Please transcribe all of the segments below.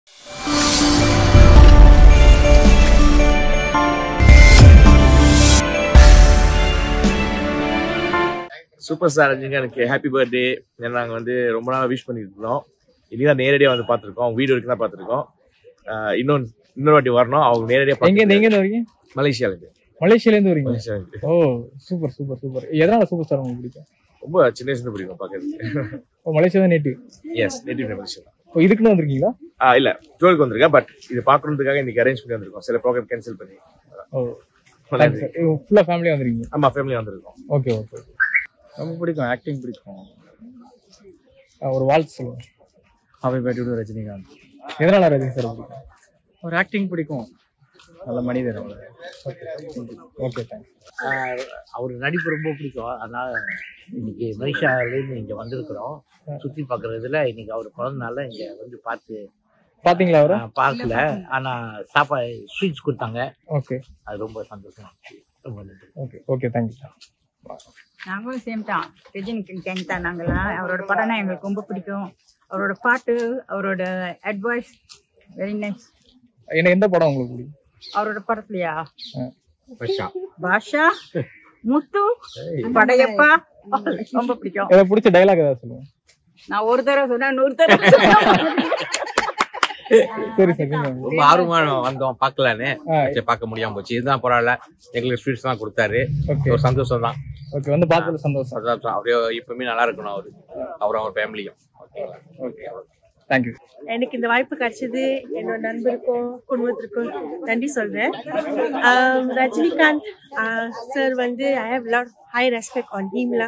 Super star ரஜினிகாந்துக்கு happy birthday நாங்கள் வந்து ரொம்ப நாள் விஷ் பண்ணிட்டு இருந்தோம் இன்னைக்கு நேரடியாக வந்து பார்த்துருக்கோம் வீடியோ வரைக்கும் தான் பார்த்துருக்கோம் இன்னொன்று இன்னொரு வாட்டி வரணும் அவங்க நேரடியாக எங்க இருந்து எங்க இருந்து வரீங்க மலேசியாவுக்கு மலேசியால இருந்து வரீங்க மலேசியாவுக்கு ஓ சூப்பர் சூப்பர் சூப்பர் எதனால சூப்பர் ஸ்டார் உங்களுக்கு பிடிக்கும் ரொம்ப சின்ன வயசுல பிடிக்கும் பார்க்கறதுக்கு ஓ மலேசியா தான் நேட்டிவ் எஸ் நேட்டிவ் மலேசியா ஓ இதுக்குன்னு வந்திருக்கீங்களா ஆ இல்ல டுவெல்க்கு வந்திருக்கேன் பட் இது பார்க்கறதுக்காக இன்னைக்கு அரேஞ்ச் பண்ணி வந்திருக்கோம் சில ப்ரோக்ராம் கேன்சல் பண்ணி ஓ தேங்க்ஸ் சார் ஃபுல்லா ஃபேமிலியா வந்திருக்கீங்க ஆமா ஃபேமிலி வந்திருக்கோம் ஓகே ஓகே ரொம்ப பிடிக்கும் ஆக்டிங் பிடிக்கும் ஒரு வாழ்த்து சொல்லுங்க ஹாப்பி பர்த்டே டு ரஜினிகாந்த் எதனால ரஜினி சார் பிடிக்கும் ஒரு ஆக்டிங் பிடிக்கும் நல்ல மனிதர் அவர் ஓகே தேங்க்ஸ் அவர் நடிப்பு ரொம்ப பிடிக்கும் அதனால இன்னைக்கு மலேசியாவிலேருந்து இங்கே வந்திருக்கிறோம் சுற்றி பார்க்குறதுல இன்னைக்கு அவர் பிறந்தனால இங்கே வந்து பார்த்து பாத்தீங்களா அவரை ஆஹ், பார்க்கல ஆனால் சாப்பாடு ஸ்வீட்ஸ் கொடுத்தாங்க ஓகே அது ரொம்ப சந்தோஷம் ரொம்ப நன்றி ஓகே ஓகே தேங்க்யூ நாங்களும் சேம் தான் ரஜினி கேங் தான் நாங்களாம் அவரோட படம்னா எங்களுக்கு ரொம்ப பிடிக்கும் அவரோட பாட்டு அவரோட அட்வைஸ் வெரி நைஸ் எனக்கு எந்த படம் உங்களுக்கு பிடிக்கும் அவரோட படத்துலயா ஆ. பாஷா முத்து படையப்பா ரொம்ப பிடிக்கும் எனக்கு பிடிச்ச டைலாக் ஏதாவது சொல்லுங்க நான் ஒரு தடவை சொன்னா நூறு தடவை சொல்லுவேன். சரி சார் நீங்க ரொம்ப ஆர்வமா வந்தோம் பார்க்கலான்னு ஆ. சரி பார்க்க முடியாம போச்சு இதுதான் பரவாயில்ல எங்களுக்கு ஸ்வீட்ஸ் தான் கொடுத்தாரு ஓகே ஒரு சந்தோஷம் தான் ஓகே வந்து பார்த்ததுல சந்தோஷம் சந்தோஷம் அப்படியே எப்பவுமே நல்லா இருக்கணும் அவரு அவர் அவர் ஃபேமிலியும் ஓகே தேங்க்யூ எனக்கு இந்த வாய்ப்பு கிடைச்சது என்னோட நண்பருக்கும் குடும்பத்திற்கும் நன்றி சொல்றேன் ஆம், ரஜினிகாந்த் சார் வந்து I have lot high respect on ஹீம்ல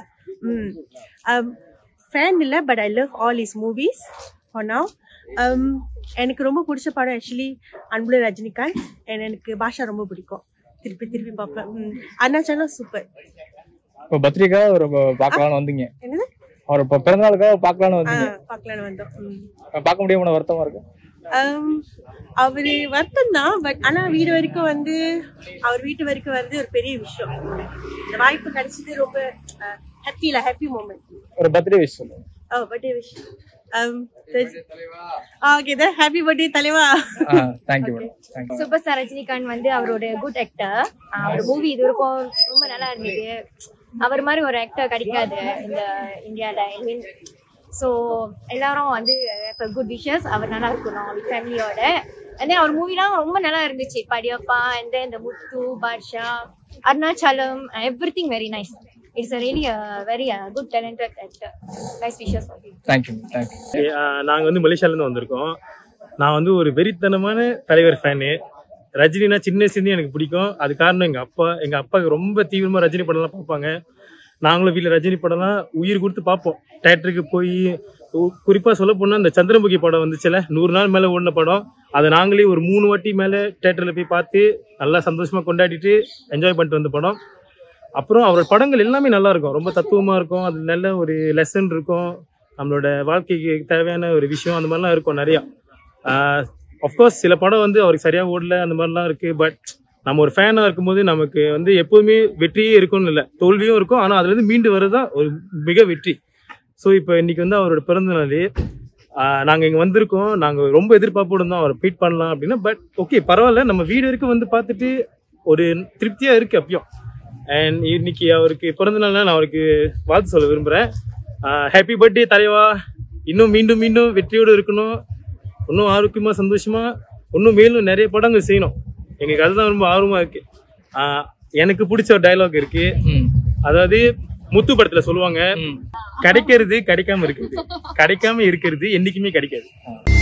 ஃபேன் இல்லை but I love all is movies for now எனக்கு ரொம்ப பிடிச்ச படம் ஆக்சுவலி அன்புல ரஜினிகாந்த் and எனக்கு பாஷா ரொம்ப பிடிக்கும் திருப்பி திருப்பி பார்ப்பேன் ம். அருணாச்சலம் சூப்பர் இப்போ பர்த்டேக்காக ஒரு பார்க்கலாம்னு வந்தீங்க என்னது அவர் இப்போ பிறந்தநாளுக்காக பார்க்கலாம்னு ஆ, வந்தீங்க பார்க்கலான்னு வந்தோம் ம் பார்க்க முடியாம வருத்தமா இருக்கு Um, அவரு வருத்தம் தான் பட் ஆனா வீடு வரைக்கும் வந்து அவர் வீட்டு வரைக்கும் வந்து ஒரு பெரிய விஷயம் இந்த வாய்ப்பு கிடைச்சது ரொம்ப ஹாப்பில ஹாப்பி மூமெண்ட் ஒரு பர்த்டே விஷ் சொல்லுங்க ஓ பர்த்டே விஷயம் ஓகே தான் ஹாப்பி பர்த்டே தலைவா ஆ thank you madam thank you super star Rajinikanth வந்து அவரோட குட் ஆக்டர் அவர் மூவி இது வரைக்கும் ரொம்ப நல்லா இருந்தது அவர் மாதிரி ஒரு ஆக்டர் கிடைக்காது இந்த இந்தியாவில் ஐ மீன் ஸோ எல்லாரும் வந்து குட் விஷஸ் அவர் நல்லா இருக்கணும் ஃபேமிலியோட அண்ட் அவர் மூவிலாம் ரொம்ப நல்லா இருந்துச்சு படியப்பா அண்ட் இந்த Muthu Baashha Arunachalam everything very nice it's really very good talented actor nice wishes thank you thank you நாங்கள் வந்து மலேசியாலேருந்து வந்திருக்கோம் நான் வந்து ஒரு வெறித்தனமான தலைவர் ஃபேனு ரஜினினா சின்ன வயசுலேருந்து எனக்கு பிடிக்கும் அது காரணம் எங்கள் அப்பா எங்கள் அப்பாவுக்கு ரொம்ப தீவிரமாக ரஜினி படம்லாம் பார்ப்பாங்க நாங்களும் வீட்டில் ரஜினி படம்லாம் உயிர் கொடுத்து பார்ப்போம் தேட்டருக்கு போய் குறிப்பாக சொல்ல போனால் இந்த சந்திரமுகி படம் வந்துச்சுல நூறு நாள் மேலே ஓடின படம் அதை நாங்களே ஒரு மூணு வாட்டி மேலே தேட்டரில் போய் பார்த்து நல்லா சந்தோஷமாக கொண்டாடிட்டு என்ஜாய் பண்ணிட்டு வந்த படம் அப்புறம் அவரோட படங்கள் எல்லாமே நல்லா இருக்கும் ரொம்ப தத்துவமாக இருக்கும் அது நல்ல ஒரு லெசன் இருக்கும் நம்மளோட வாழ்க்கைக்கு தேவையான ஒரு விஷயம் அந்த மாதிரிலாம் இருக்கும் நிறையா அஃப்கோர்ஸ் சில படம் வந்து அவருக்கு சரியாக ஓடல அந்த மாதிரிலாம் இருக்குது பட் நம்ம ஒரு ஃபேனாக இருக்கும்போது நமக்கு வந்து எப்போதுமே வெற்றியே இருக்கும்னு இல்லை தோல்வியும் இருக்கும் ஆனால் அதுலேருந்து மீண்டு வர்றது தான் ஒரு மிக வெற்றி ஸோ இப்போ இன்னைக்கு வந்து அவரோட பிறந்த நாள் நாங்கள் இங்கே வந்திருக்கோம் நாங்கள் ரொம்ப எதிர்பார்ப்போடு தான் அவரை மீட் பண்ணலாம் அப்படின்னா பட் ஓகே பரவாயில்ல நம்ம வீடு வரைக்கும் வந்து பார்த்துட்டு ஒரு திருப்தியாக இருக்குது அப்பயும் அண்ட் இன்னைக்கு அவருக்கு பிறந்த நாள்னா நான் அவருக்கு வாழ்த்து சொல்ல விரும்புகிறேன் ஹாப்பி பர்த்டே தலைவா இன்னும் மீண்டும் மீண்டும் வெற்றியோடு இருக்கணும் இன்னும் ஆரோக்கியமாக சந்தோஷமா இன்னும் மேலும் நிறைய படங்கள் செய்யணும் எங்களுக்கு அதுதான் ரொம்ப ஆர்வமாக இருக்கு ஆஹ் எனக்கு பிடிச்ச ஒரு டயலாக் இருக்கு அதாவது முத்து படத்துல சொல்லுவாங்க கிடைக்கிறது கிடைக்காம இருக்கிறது கிடைக்காம இருக்கிறது என்னைக்குமே கிடைக்காது